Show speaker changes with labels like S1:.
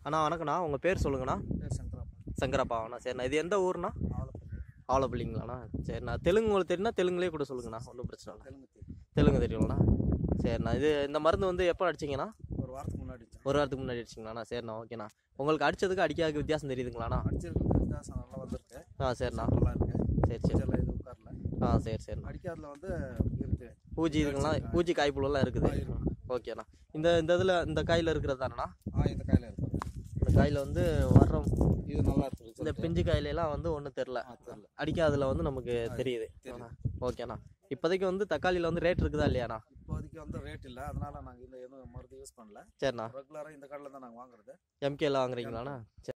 S1: அண்ணா வணக்கண்ணா உங்கள் பேர் சொல்லுங்கண்ணா
S2: பேர் சங்கராப்பா
S1: சங்கரப்பாவண்ணா சரிண்ணா இது எந்த ஊர்ண்ணா
S2: ஆவலப்பள்ளி
S1: ஆவலப்பள்ளிங்களாண்ணா சரிண்ணா தெலுங்கு உங்களுக்கு தெரியும்னா தெலுங்குலேயே கூட சொல்லுங்கண்ணா ஒன்றும் பிரச்சனை இல்லை
S2: தெலுங்கு தெரியும்
S1: தெலுங்கு தெரியுங்களா சரிண்ணா இது இந்த மருந்து வந்து எப்போ அடிச்சிங்கண்ணா
S2: ஒரு வாரத்துக்கு முன்னாடி அடித்தேன்
S1: ஒரு வாரத்துக்கு முன்னாடி அடிச்சிங்களாண்ணா சரிண்ணா ஓகேண்ணா உங்களுக்கு அடிச்சதுக்கு அடிக்காத வித்தியாசம் தெரியுதுங்களாண்ணா
S2: அடிச்சிருக்கிறது வித்தியாசம் நல்லா வந்திருக்கு
S1: ஆ சரிண்ணா
S2: நல்லா இருக்கு
S1: சரி சரி
S2: பூஜைலாம் எதுவும் உட்காரல
S1: ஆ சரி சரிண்ணா
S2: அடிக்காததுல வந்து இருக்கு
S1: பூஜி இதுங்களாம் பூஜி காய்ப்புலாம் இருக்குது
S2: ஆ, இருக்கு.
S1: ஓகேண்ணா இந்த இந்த இதில் இந்த காயில் இருக்கிறது தானேண்ணா
S2: ஆ இந்த காயில இருக்கு
S1: இந்த காயில் வந்து வர்றோம்
S2: இது நல்லா இருக்கு
S1: இந்த
S2: result.
S1: பிஞ்சு காயிலெல்லாம் வந்து ஒன்றும் தெரில
S2: ஆ, தெரியல.
S1: அடிக்காததுல வந்து நமக்கு தெரியுது
S2: தெரியுது.
S1: ஆ, ஓகேண்ணா இப்போதைக்கு வந்து தக்காளியில் வந்து ரேட் இருக்குதா இல்லையாண்ணா
S2: இப்போதைக்கு வந்து ரேட் இல்ல அதனால நாங்க இந்த எதுவும் மருந்து யூஸ் பண்ணல
S1: சரிண்ணா
S2: ரெகுலரா இந்த கடையில தான் நாங்க வாங்குறது
S1: எம்கேல வாங்குறீங்களாண்ணா சரி